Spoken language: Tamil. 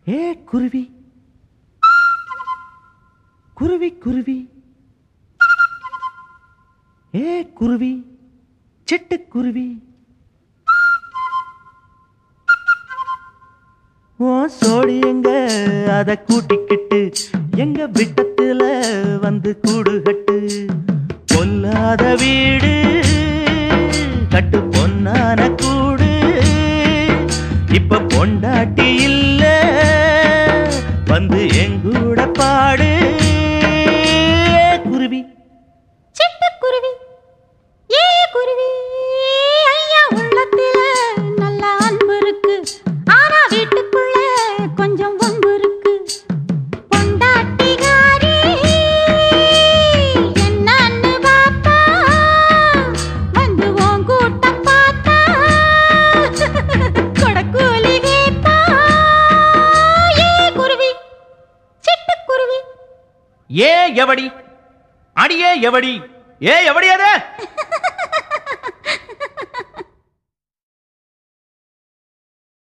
ஏ குருவி குருவி குருவி ஏ குருவி சிட்டுக்குருவி ஓ சோடி எங்க அத கூட்டிக்கிட்டு எங்க விட்டத்துல வந்து கூடு கட்டு பொல்லாத வீடு கட்டு பொன்னான கூடு இப்ப பொண்டாட்டி இல்ல வந்து எங்கூட பாடு குருவி சிட்டுக்குருவி ஏ குருவி ஐயா உள்ளத்துல நல்ல அன்பு இருக்கு ஆனா வீட்டுக்குள்ள கொஞ்சம் ஒன்பு இருக்கு பொண்டாட்டிகாரி என்னன்னு பார்த்தா வந்து உன் கூட்டம் பார்த்தா கொடக்கூலி கேட்பா ஏ குருவி சிட்டுக்குருவி ஏ எவடி அடியே எவடி ஏ எவடி அது